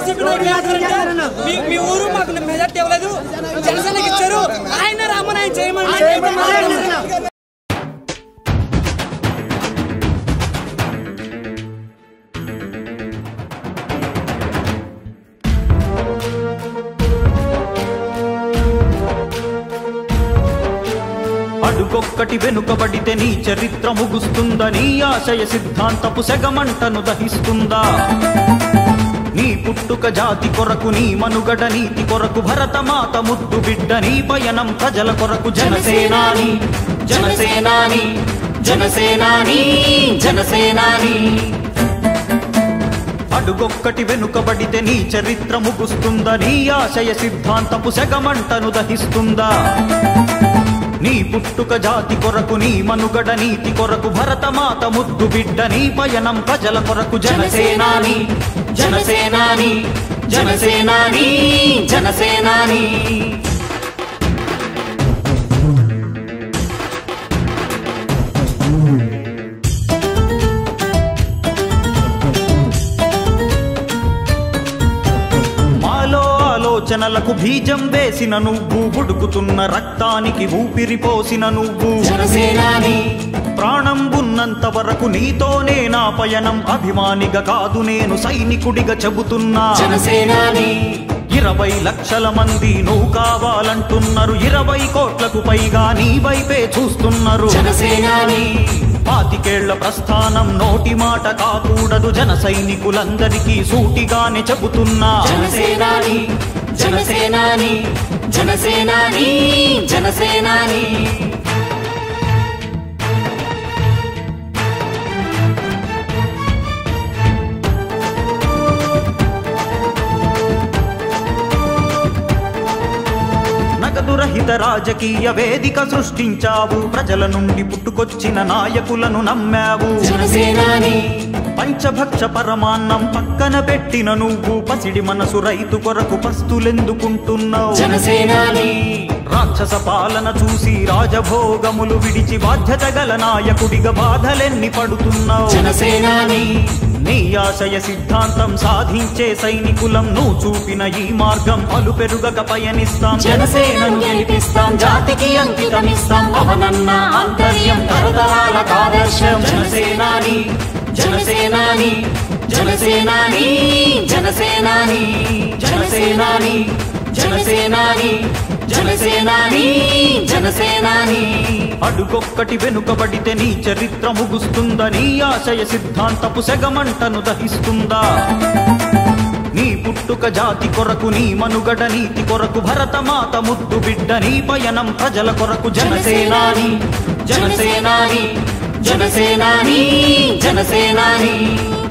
YCP నాయకులు ఏమంటారంటే, మీ మీ ఊరు మాకు మెజార్టీ ఇవ్వలేదు జనసేనకి ఇచ్చారు ఆయన రామని ఆయన చేయమని అడుగొక్కటి వెనుకబడితే నీ చరిత్ర ముగుస్తుందా నీ ఆశయ సిద్ధాంతపు సెగమంటను దహిస్తుందా నీ పుట్టుక జాతి కొరకు నీ మనుగడ నీతి కొరకు భరతమాత ముద్దు బిడ్డ నీ పయనం ప్రజల కొరకు జనసేనాని జనసేనాని జనసేనాని జనసేనాని అడుగొక్కటి వెనుకబడితే నీ చరిత్ర ముగుస్తుందా నీ ఆశయ సిద్ధాంతపు సెగమంటను దహిస్తుందా నీ పుట్టుక జాతి కొరకు నీ మనుగడ నీతి కొరకు భరతమాత ముద్దు బిడ్డ నీ పయనం ప్రజల కొరకు జనసేనాని జనసేనాని జనసేనాని జనసేనాని మాలో ఆలోచనలకు బీజం వేసిన నువ్వు ఉడుకుతున్న రక్తానికి ఊపిరి పోసిన నువ్వు జనసేనాని ప్రాణం ఉన్నంత వరకు నీతోనే నా పయనం అభిమానిగా కాదు నేను సైనికుడిగా చెబుతున్నా జనసేనాని ఇరవై లక్షల మంది నువ్వు కావాలంటున్నారు ఇరవై కోట్లకు పైగా నీ వైపే చూస్తున్నారు జనసేనాని పాతికేళ్ల ప్రస్థానం నోటి మాట కాకూడదు జన సైనికులందరికీ సూటిగానే చెబుతున్నా జనసేనాని జనసేనాని జనసేనాని జనసేనాని నగదు రహిత రాజకీయ వేదిక సృష్టించావు ప్రజల నుండి పుట్టుకొచ్చిన నాయకులను నమ్మావు జనసేనాని పంచభక్ష పరమాన్నం పక్కన పెట్టిన నువ్వు పసిడి మనసు రైతు కొరకు పస్తులెందుకుంటున్నావు జనసేనాని రాక్షస పాలన చూసి రాజభోగములు విడిచి బాధ్యత గల నాయకుడిగా బాధలెన్ని పడుతున్నావు జనసేనాని నీ ఆశయ సిద్ధాంతం సాధించే సైనికులం నువ్వు చూపిన ఈ మార్గం పలు పెరుగక పయనిస్తాం జనసేనను గెలిపిస్తాం జాతికి అంకితమిస్తాం అవనన్న ఆంతర్యం తరతరాల ఆదర్శం జనసేనాని జనసేనాని జనసేనాని జనసేనాని జనసేనాని జనసేనాని జనసేనాని జనసేనాని అడుగొక్కటి వెనుకబడితే నీ చరిత్ర ముగుస్తుందా నీ ఆశయ సిద్ధాంతపు సెగమంటను దహిస్తుందా నీ పుట్టుక జాతి కొరకు నీ మనుగడ నీతి కొరకు భరతమాత ముద్దు బిడ్డ నీ పయనం ప్రజల కొరకు జనసేనాని జనసేనాని జనసేనాని జనసేనాని